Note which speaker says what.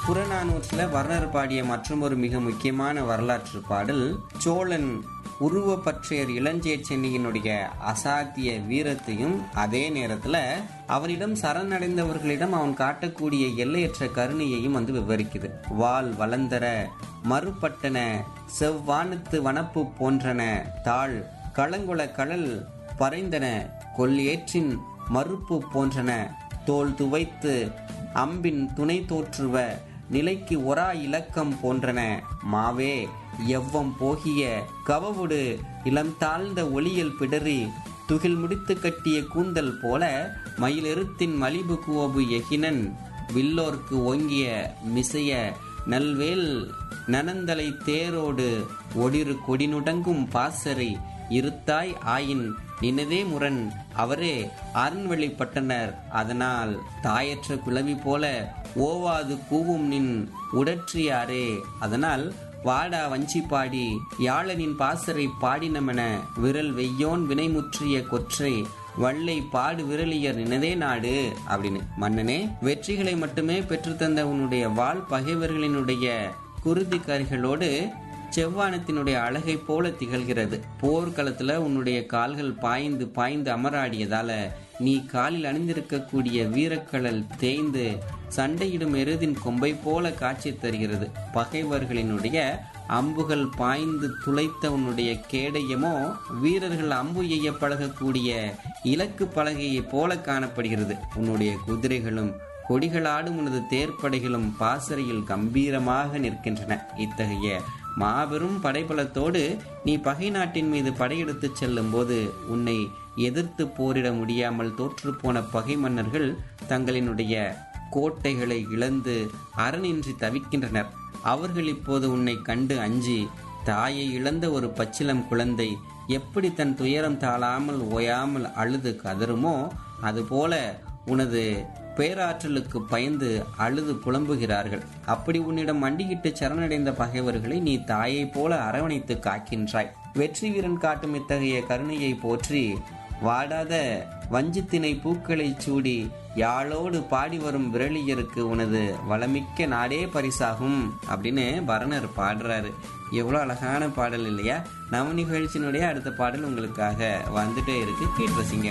Speaker 1: புறநானூற்றில் வர்ணர் பாடிய மற்றொரு மிக முக்கியமான வரலாற்று பாடல் சோழன் உருவப்பற்றையர் இளஞ்சேர் சென்னியினுடைய அசாத்திய வீரத்தையும் அதே நேரத்துல அவனிடம் சரணடைந்தவர்களிடம் அவன் காட்டக்கூடிய எல்லையற்ற கருணையையும் வந்து விவரிக்குது வால் வளந்தர மறுபட்டன செவ்வானத்து வனப்பு போன்றன தாழ் களங்குள கடல் பறைந்தன கொல்லேற்றின் மறுப்பு போன்றன தோல் துவைத்து அம்பின் துணை தோற்றுவ நிலைக்கு ஒரா இலக்கம் போன்றன மாவே எவ்வம் போகிய கவவுடு இளம் தாழ்ந்த ஒளியல் பிடரி துகில் முடித்து கட்டிய கூந்தல் போல மயிலெருத்தின் மலிபு குவபு எகினன் வில்லோர்க்கு ஓங்கிய மிசைய நல்வேல் நனந்தலை தேரோடு ஒடிரு கொடிநுடங்கும் பாசறை இருத்தாய் ஆயின் நினதே முரண் அவரே அருண்வழிப்பட்டனர் அதனால் தாயற்ற குளவி போல ஓவாது கூவும் நின் உடற்றியாரே அதனால் வாடா வஞ்சி பாடி யாழனின் பாசறை பாடினமென விரல் வெய்யோன் வினைமுற்றிய கொற்றை வள்ளை பாடு விரலியர் நினதே நாடு அப்படின்னு மன்னனே வெற்றிகளை மட்டுமே பெற்றுத்தந்த உன்னுடைய வாழ் பகைவர்களினுடைய குருதிக்காரிகளோடு செவ்வானத்தினுடைய அழகை போல திகழ்கிறது போர்க்களத்துல உன்னுடைய கால்கள் பாய்ந்து பாய்ந்து அமராடியதால நீ காலில் அணிந்திருக்கக்கூடிய வீரக்கழல் தேய்ந்து சண்டையிடும் எருதின் கொம்பை போல காட்சி தருகிறது பகைவர்களினுடைய அம்புகள் பாய்ந்து துளைத்த உன்னுடைய கேடயமோ வீரர்கள் அம்பு எய்ய பழகக்கூடிய இலக்கு பலகையை போல காணப்படுகிறது உன்னுடைய குதிரைகளும் கொடிகளாடும் உனது தேர்ப்படைகளும் பாசறையில் கம்பீரமாக நிற்கின்றன இத்தகைய மாபெரும் படைபலத்தோடு நீ பகை நாட்டின் மீது படையெடுத்துச் செல்லும் போது உன்னை எதிர்த்து போரிட முடியாமல் தோற்றுப்போன பகை மன்னர்கள் தங்களினுடைய கோட்டைகளை இழந்து அரணின்றி தவிக்கின்றனர் அவர்கள் இப்போது உன்னை கண்டு அஞ்சி தாயை இழந்த ஒரு பச்சிலம் குழந்தை எப்படி தன் துயரம் தாழாமல் ஓயாமல் அழுது கதறுமோ அதுபோல உனது பேராற்றலுக்கு பயந்து அழுது புலம்புகிறார்கள் அப்படி உன்னிடம் மண்டியிட்டு சரணடைந்த பகைவர்களை நீ தாயை போல அரவணைத்து காக்கின்றாய் வெற்றி வீரன் காட்டும் இத்தகைய கருணையை போற்றி வாடாத வஞ்சித்தினை பூக்களை சூடி யாழோடு பாடி வரும் விரலியருக்கு உனது வளமிக்க நாடே பரிசாகும் அப்படின்னு பரணர் பாடுறாரு எவ்வளோ அழகான பாடல் இல்லையா நம்ம நிகழ்ச்சியினுடைய அடுத்த பாடல் உங்களுக்காக வந்துட்டே இருக்கு கேட்டு ரசிங்க